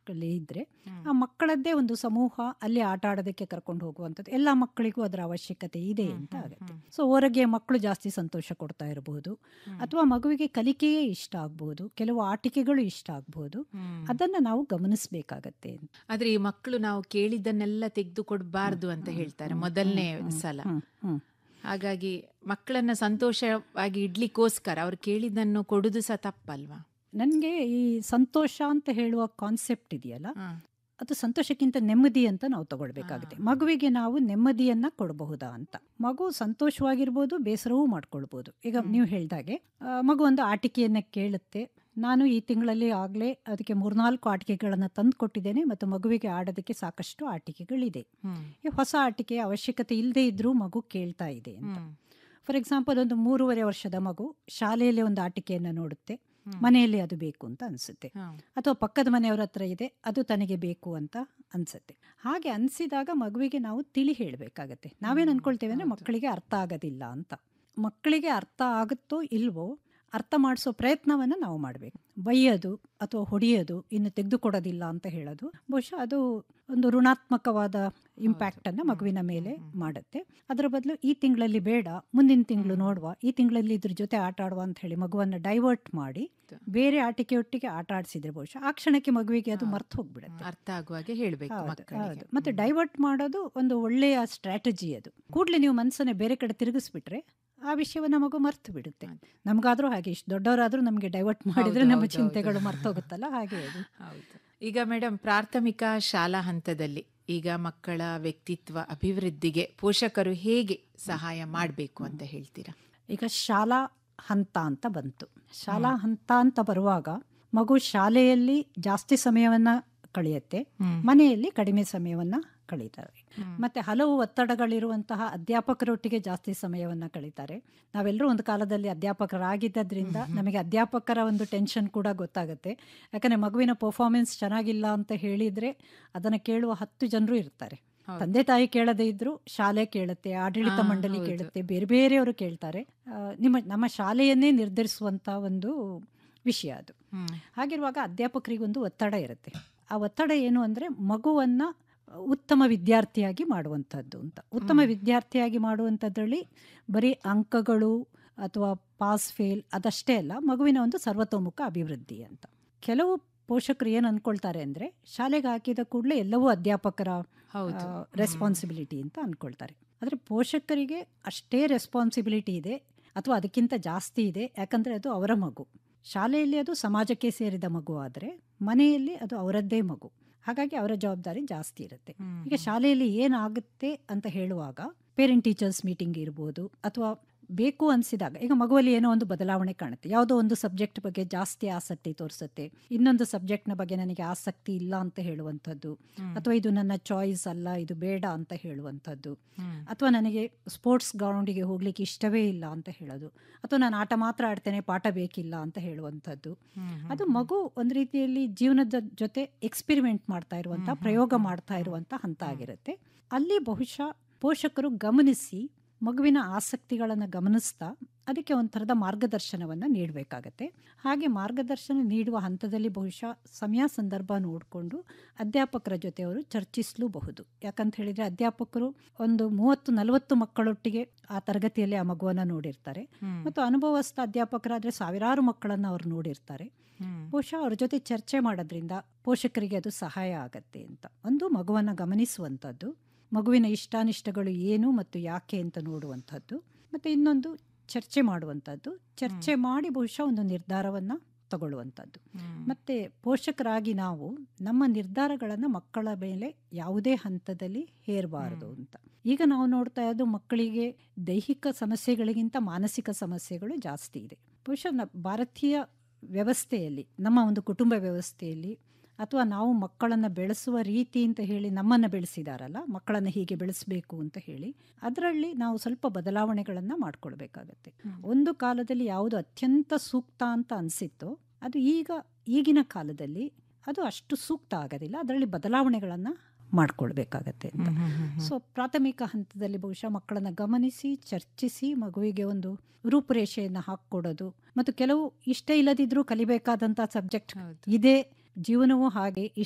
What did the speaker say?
ಅಲ್ಲಿ ಇದ್ರೆ ಆ ಮಕ್ಕಳದ್ದೇ ಒಂದು ಸಮೂಹ ಅಲ್ಲಿ ಆಟ ಆಡೋದಕ್ಕೆ ಕರ್ಕೊಂಡು ಹೋಗುವಂಥದ್ದು ಎಲ್ಲ ಮಕ್ಕಳಿಗೂ ಅದರ ಅವಶ್ಯಕತೆ ಇದೆ ಅಂತ ಆಗುತ್ತೆ ಸೊ ಹೊರಗೆ ಮಕ್ಕಳು ಜಾಸ್ತಿ ಸಂತೋಷ ಕೊಡ್ತಾ ಇರಬಹುದು ಅಥವಾ ಮಗುವಿಗೆ ಕಲಿಕೆಯೇ ಇಷ್ಟ ಆಗ್ಬಹುದು ಕೆಲವು ಆಟಿಕೆಗಳು ಇಷ್ಟ ಆಗ್ಬಹುದು ಅದನ್ನ ನಾವು ಗಮನಿಸಬೇಕಾಗತ್ತೆ ಆದ್ರೆ ಈ ಮಕ್ಕಳು ನಾವು ಕೇಳಿದ್ದನ್ನೆಲ್ಲ ತೆಗೆದು ಕೊಡಬಾರ್ದು ಅಂತ ಹೇಳ್ತಾರೆ ಮೊದಲನೇ ಸಲ ಹ್ಮ್ ಹ್ಮ್ ಹಾಗಾಗಿ ಮಕ್ಕಳನ್ನ ಸಂತೋಷವಾಗಿ ಇಡ್ಲಿಕ್ಕೋಸ್ಕರ ಅವ್ರು ಕೇಳಿದ್ದನ್ನು ಕೊಡುದು ಸಹ ತಪ್ಪಲ್ವಾ ನನಗೆ ಈ ಸಂತೋಷ ಅಂತ ಹೇಳುವ ಕಾನ್ಸೆಪ್ಟ್ ಇದೆಯಲ್ಲ ಹ. ಅದು ಸಂತೋಷಕ್ಕಿಂತ ನೆಮ್ಮದಿ ಅಂತ ನಾವು ತಗೊಳ್ಬೇಕಾಗುತ್ತೆ ಮಗುವಿಗೆ ನಾವು ನೆಮ್ಮದಿಯನ್ನ ಕೊಡಬಹುದಾ ಅಂತ ಮಗು ಸಂತೋಷವಾಗಿರ್ಬೋದು ಬೇಸರವೂ ಮಾಡ್ಕೊಳ್ಬೋದು ಈಗ ನೀವು ಹೇಳ್ದಾಗೆ ಆ, ಮಗು ಒಂದು ಆಟಿಕೆಯನ್ನ ಕೇಳುತ್ತೆ ನಾನು ಈ ತಿಂಗಳಲ್ಲಿ ಆಗಲೇ ಅದಕ್ಕೆ ಮೂರ್ನಾಲ್ಕು ಆಟಿಕೆಗಳನ್ನು ತಂದು ಕೊಟ್ಟಿದ್ದೇನೆ ಮತ್ತು ಮಗುವಿಗೆ ಆಡೋದಕ್ಕೆ ಸಾಕಷ್ಟು ಆಟಿಕೆಗಳಿದೆ ಹ್ಮ್. ಈ ಹೊಸ ಆಟಿಕೆಯ ಅವಶ್ಯಕತೆ ಇಲ್ಲದೆ ಇದ್ರೂ ಮಗು ಕೇಳ್ತಾ ಇದೆ ಅಂತ ಹ್ಮ್. ಫಾರ್ ಎಕ್ಸಾಂಪಲ್ ಒಂದು ಮೂರುವರೆ ವರ್ಷದ ಮಗು ಶಾಲೆಯಲ್ಲಿ ಒಂದು ಆಟಿಕೆಯನ್ನು ನೋಡುತ್ತೆ ಹ್ಮ್. ಮನೆಯಲ್ಲಿ ಅದು ಬೇಕು ಅಂತ ಅನಿಸುತ್ತೆ ಹ. ಅಥವಾ ಪಕ್ಕದ ಮನೆಯವರ ಹತ್ರ ಇದೆ ಅದು ತನಗೆ ಬೇಕು ಅಂತ ಅನ್ಸುತ್ತೆ ಹಾಗೆ ಅನಿಸಿದಾಗ ಮಗುವಿಗೆ ನಾವು ತಿಳಿ ಹೇಳಬೇಕಾಗತ್ತೆ ನಾವೇನು ಅನ್ಕೊಳ್ತೇವೆ ಅಂದರೆ ಮಕ್ಕಳಿಗೆ ಅರ್ಥ ಆಗೋದಿಲ್ಲ ಅಂತ ಮಕ್ಕಳಿಗೆ ಅರ್ಥ ಆಗುತ್ತೋ ಇಲ್ವೋ ಅರ್ಥ ಮಾಡಿಸೋ ಪ್ರಯತ್ನವನ್ನು ನಾವು ಮಾಡಬೇಕು ಬೈಯೋದು ಅಥವಾ ಹೊಡೆಯೋದು ಇನ್ನು ತೆಗೆದುಕೊಡೋದಿಲ್ಲ ಅಂತ ಹೇಳೋದು ಬಹುಶಃ ಅದು ಒಂದು ಋಣಾತ್ಮಕವಾದ ಇಂಪ್ಯಾಕ್ಟನ್ನು ಮಗುವಿನ ಮೇಲೆ ಮಾಡುತ್ತೆ ಅದರ ಬದಲು ಈ ತಿಂಗಳಲ್ಲಿ ಬೇಡ ಮುಂದಿನ ತಿಂಗಳು ನೋಡುವ ಈ ತಿಂಗಳಲ್ಲಿ ಇದ್ರ ಜೊತೆ ಆಟ ಆಡುವ ಅಂತ ಹೇಳಿ ಮಗುವನ್ನು ಡೈವರ್ಟ್ ಮಾಡಿ ಬೇರೆ ಆಟಿಕೆಯೊಟ್ಟಿಗೆ ಆಟ ಆಡಿಸಿದ್ರೆ ಬಹುಶಃ ಆ ಕ್ಷಣಕ್ಕೆ ಮಗುವಿಗೆ ಅದು ಮರ್ತು ಹೋಗ್ಬಿಡುತ್ತೆ ಅರ್ಥ ಆಗುವಾಗೆ ಹೇಳ್ಬೇಕು ಹೌದು, ಮಕ್ಕಳಿಗೆ ಹೌದು. ಮತ್ತೆ ಡೈವರ್ಟ್ ಮಾಡೋದು ಒಂದು ಒಳ್ಳೆಯ ಸ್ಟ್ರಾಟಜಿ ಅದು ಕೂಡಲೇ ನೀವು ಮನಸ್ಸನ್ನ ಬೇರೆ ಕಡೆ ತಿರುಗಿಸ್ಬಿಟ್ರೆ ಆ ವಿಷಯವನ್ನ ಮಗು ಮರ್ತು ಬಿಡುತ್ತೆ ನಮಗಾದ್ರೂ ಹಾಗೆ ಇಷ್ಟು ದೊಡ್ಡವರಾದ್ರೂ ನಮಗೆ ಡೈವರ್ಟ್ ಮಾಡಿದ್ರೆ ಹೌದು, ನಮ್ಮ ಹೌದು, ಚಿಂತೆಗಳು ಹೌದು. ಮರ್ತೋಗುತ್ತಲ್ಲ ಹಾಗೆ ಅದು ಹೌದು ಈಗ ಮೇಡಮ್ ಪ್ರಾಥಮಿಕ ಶಾಲಾ ಹಂತದಲ್ಲಿ ಈಗ ಮಕ್ಕಳ ವ್ಯಕ್ತಿತ್ವ ಅಭಿವೃದ್ಧಿಗೆ ಪೋಷಕರು ಹೇಗೆ ಸಹಾಯ ಮಾಡಬೇಕು ಅಂತ ಹೇಳ್ತೀರಾ ಈಗ ಶಾಲಾ ಹಂತ ಅಂತ ಬಂತು ಶಾಲಾ ಹಂತ ಅಂತ ಬರುವಾಗ ಮಗು ಶಾಲೆಯಲ್ಲಿ ಜಾಸ್ತಿ ಸಮಯವನ್ನ ಕಳೆಯುತ್ತೆ ಮನೆಯಲ್ಲಿ ಕಡಿಮೆ ಸಮಯವನ್ನ ಕಳೀತಾರೆ ಮತ್ತೆ ಹಲವು ಒತ್ತಡಗಳಿರುವಂತಹ ಅಧ್ಯಾಪಕರೊಟ್ಟಿಗೆ ಜಾಸ್ತಿ ಸಮಯವನ್ನ ಕಳೀತಾರೆ ನಾವೆಲ್ಲರೂ ಒಂದು ಕಾಲದಲ್ಲಿ ಅಧ್ಯಾಪಕರಾಗಿದ್ದರಿಂದ ನಮಗೆ ಅಧ್ಯಾಪಕರ ಒಂದು ಟೆನ್ಷನ್ ಕೂಡ ಗೊತ್ತಾಗುತ್ತೆ ಯಾಕಂದ್ರೆ ಮಗುವಿನ ಪರ್ಫಾರ್ಮೆನ್ಸ್ ಚೆನ್ನಾಗಿಲ್ಲ ಅಂತ ಹೇಳಿದ್ರೆ ಅದನ್ನ ಕೇಳುವ ಹತ್ತು ಜನರು ಇರ್ತಾರೆ ತಂದೆ ತಾಯಿ ಕೇಳದೇ ಇದ್ರು ಶಾಲೆ ಕೇಳುತ್ತೆ ಆಡಳಿತ ಆ, ಮಂಡಳಿ ಹೌದು. ಕೇಳುತ್ತೆ ಬೇರೆ ಬೇರೆಯವರು ಕೇಳ್ತಾರೆ ಆ, ನಿಮ್ಮ ನಮ್ಮ ಶಾಲೆಯನ್ನೇ ನಿರ್ಧರಿಸುವಂತ ಒಂದು ವಿಷಯ ಅದು ಹ್ಮ್. ಹಾಗಿರುವಾಗ ಅಧ್ಯಾಪಕರಿಗೊಂದು ಒತ್ತಡ ಇರುತ್ತೆ ಆ ಒತ್ತಡ ಏನು ಅಂದರೆ ಮಗುವನ್ನು ಉತ್ತಮ ವಿದ್ಯಾರ್ಥಿಯಾಗಿ ಮಾಡುವಂಥದ್ದು ಅಂತ ಉತ್ತಮ ವಿದ್ಯಾರ್ಥಿಯಾಗಿ ಮಾಡುವಂಥದ್ರಲ್ಲಿ ಬರೀ ಅಂಕಗಳು ಅಥವಾ ಪಾಸ್ ಫೇಲ್ ಅದಷ್ಟೇ ಅಲ್ಲ ಮಗುವಿನ ಒಂದು ಸರ್ವತೋಮುಖ ಅಭಿವೃದ್ಧಿ ಅಂತ ಕೆಲವು ಪೋಷಕರು ಏನು ಅಂದ್ಕೊಳ್ತಾರೆ ಅಂದರೆ ಶಾಲೆಗೆ ಹಾಕಿದ ಕೂಡಲೇ ಎಲ್ಲವೂ ಅಧ್ಯಾಪಕರ ಹೌದು. ರೆಸ್ಪಾನ್ಸಿಬಿಲಿಟಿ ಅಂತ ಅಂದ್ಕೊಳ್ತಾರೆ ಆದರೆ ಪೋಷಕರಿಗೆ ಅಷ್ಟೇ ರೆಸ್ಪಾನ್ಸಿಬಿಲಿಟಿ ಇದೆ ಅಥವಾ ಅದಕ್ಕಿಂತ ಜಾಸ್ತಿ ಇದೆ ಯಾಕಂದರೆ ಅದು ಅವರ ಮಗು ಶಾಲೆಯಲ್ಲಿ ಅದು ಸಮಾಜಕ್ಕೆ ಸೇರಿದ ಮಗು ಆದರೆ ಮನೆಯಲ್ಲಿ ಅದು ಅವರದ್ದೇ ಮಗು ಹಾಗಾಗಿ ಅವರ ಜವಾಬ್ದಾರಿ ಜಾಸ್ತಿ ಇರುತ್ತೆ ಈಗ ಶಾಲೆಯಲ್ಲಿ ಏನಾಗುತ್ತೆ ಅಂತ ಹೇಳುವಾಗ ಪೇರೆಂಟ್ ಟೀಚರ್ಸ್ ಮೀಟಿಂಗ್ ಇರ್ಬೋದು ಅಥವಾ ಬೇಕು ಅನಿಸಿದಾಗ ಈಗ ಮಗುವಲ್ಲಿ ಏನೋ ಒಂದು ಬದಲಾವಣೆ ಕಾಣುತ್ತೆ ಯಾವುದೋ ಒಂದು ಸಬ್ಜೆಕ್ಟ್ ಬಗ್ಗೆ ಜಾಸ್ತಿ ಆಸಕ್ತಿ ತೋರಿಸುತ್ತೆ ಇನ್ನೊಂದು ಸಬ್ಜೆಕ್ಟ್ನ ಬಗ್ಗೆ ನನಗೆ ಆಸಕ್ತಿ ಇಲ್ಲ ಅಂತ ಹೇಳುವಂಥದ್ದು ಅಥವಾ ಇದು ನನ್ನ ಚಾಯ್ಸ್ ಅಲ್ಲ ಇದು ಬೇಡ ಅಂತ ಹೇಳುವಂಥದ್ದು ಅಥವಾ ನನಗೆ ಸ್ಪೋರ್ಟ್ಸ್ ಗ್ರೌಂಡಿಗೆ ಹೋಗ್ಲಿಕ್ಕೆ ಇಷ್ಟವೇ ಇಲ್ಲ ಅಂತ ಹೇಳೋದು ಅಥವಾ ನಾನು ಆಟ ಮಾತ್ರ ಆಡ್ತೇನೆ ಪಾಠ ಬೇಕಿಲ್ಲ ಅಂತ ಹೇಳುವಂಥದ್ದು ಅದು ಮಗು ಒಂದು ರೀತಿಯಲ್ಲಿ ಜೀವನದ ಜೊತೆ ಎಕ್ಸ್ಪೆರಿಮೆಂಟ್ ಮಾಡ್ತಾ ಇರುವಂಥ ಪ್ರಯೋಗ ಮಾಡ್ತಾ ಇರುವಂಥ ಹಂತ ಆಗಿರುತ್ತೆ ಅಲ್ಲಿ ಬಹುಶಃ ಪೋಷಕರು ಗಮನಿಸಿ ಮಗುವಿನ ಆಸಕ್ತಿಗಳನ್ನು ಗಮನಿಸ್ತಾ ಅದಕ್ಕೆ ಒಂದು ಥರದ ಮಾರ್ಗದರ್ಶನವನ್ನು ನೀಡಬೇಕಾಗತ್ತೆ ಹಾಗೆ ಮಾರ್ಗದರ್ಶನ ನೀಡುವ ಹಂತದಲ್ಲಿ ಬಹುಶಃ ಸಮಯ ಸಂದರ್ಭ ನೋಡಿಕೊಂಡು ಅಧ್ಯಾಪಕರ ಜೊತೆ ಅವರು ಚರ್ಚಿಸಲೂಬಹುದು ಯಾಕಂತ ಹೇಳಿದರೆ ಅಧ್ಯಾಪಕರು ಒಂದು ಮೂವತ್ತು ನಲವತ್ತು ಮಕ್ಕಳೊಟ್ಟಿಗೆ ಆ ತರಗತಿಯಲ್ಲಿ ಆ ಮಗುವನ್ನು ನೋಡಿರ್ತಾರೆ ಮತ್ತು ಅನುಭವಸ್ಥ ಅಧ್ಯಾಪಕರಾದರೆ ಸಾವಿರಾರು ಮಕ್ಕಳನ್ನು ಅವರು ನೋಡಿರ್ತಾರೆ ಬಹುಶಃ ಅವ್ರ ಜೊತೆ ಚರ್ಚೆ ಮಾಡೋದ್ರಿಂದ ಪೋಷಕರಿಗೆ ಅದು ಸಹಾಯ ಆಗತ್ತೆ ಅಂತ ಒಂದು ಮಗುವನ್ನು ಗಮನಿಸುವಂಥದ್ದು ಮಗುವಿನ ಇಷ್ಟಾನಿಷ್ಟಗಳು ಏನು ಮತ್ತು ಯಾಕೆ ಅಂತ ನೋಡುವಂಥದ್ದು ಮತ್ತು ಇನ್ನೊಂದು ಚರ್ಚೆ ಮಾಡುವಂಥದ್ದು ಚರ್ಚೆ ಮಾಡಿ ಬಹುಶಃ ಒಂದು ನಿರ್ಧಾರವನ್ನು ತಗೊಳ್ಳುವಂಥದ್ದು ಮತ್ತು ಪೋಷಕರಾಗಿ ನಾವು ನಮ್ಮ ನಿರ್ಧಾರಗಳನ್ನು ಮಕ್ಕಳ ಮೇಲೆ ಯಾವುದೇ ಹಂತದಲ್ಲಿ ಹೇರಬಾರದು ಅಂತ ಈಗ ನಾವು ನೋಡ್ತಾ ಇರೋದು ಮಕ್ಕಳಿಗೆ ದೈಹಿಕ ಸಮಸ್ಯೆಗಳಿಗಿಂತ ಮಾನಸಿಕ ಸಮಸ್ಯೆಗಳು ಜಾಸ್ತಿ ಇದೆ ಬಹುಶಃ ನ- ಭಾರತೀಯ ವ್ಯವಸ್ಥೆಯಲ್ಲಿ ನಮ್ಮ ಒಂದು ಕುಟುಂಬ ವ್ಯವಸ್ಥೆಯಲ್ಲಿ ಅಥವಾ ನಾವು ಮಕ್ಕಳನ್ನು ಬೆಳೆಸುವ ರೀತಿ ಅಂತ ಹೇಳಿ ನಮ್ಮನ್ನು ಬೆಳೆಸಿದಾರಲ್ಲ ಮಕ್ಕಳನ್ನು ಹೀಗೆ ಬೆಳೆಸಬೇಕು ಅಂತ ಹೇಳಿ ಅದರಲ್ಲಿ ನಾವು ಸ್ವಲ್ಪ ಬದಲಾವಣೆಗಳನ್ನು ಮಾಡ್ಕೊಳ್ಬೇಕಾಗತ್ತೆ ಒಂದು ಕಾಲದಲ್ಲಿ ಯಾವುದು ಅತ್ಯಂತ ಸೂಕ್ತ ಅಂತ ಅನಿಸಿತ್ತೋ ಅದು ಈಗ ಈಗಿನ ಕಾಲದಲ್ಲಿ ಅದು ಅಷ್ಟು ಸೂಕ್ತ ಆಗೋದಿಲ್ಲ ಅದರಲ್ಲಿ ಬದಲಾವಣೆಗಳನ್ನು ಮಾಡ್ಕೊಳ್ಬೇಕಾಗತ್ತೆ ಅಂತ ಸೊ ಪ್ರಾಥಮಿಕ ಹಂತದಲ್ಲಿ ಬಹುಶಃ ಮಕ್ಕಳನ್ನ ಗಮನಿಸಿ ಚರ್ಚಿಸಿ ಮಗುವಿಗೆ ಒಂದು ರೂಪುರೇಷೆಯನ್ನು ಹಾಕ್ಕೊಡೋದು ಮತ್ತು ಕೆಲವು ಇಷ್ಟ ಇಲ್ಲದಿದ್ರೂ ಕಲಿಬೇಕಾದಂಥ ಸಬ್ಜೆಕ್ಟ್ ಇದೆ ಜೀವನವೂ ಹಾಗೆ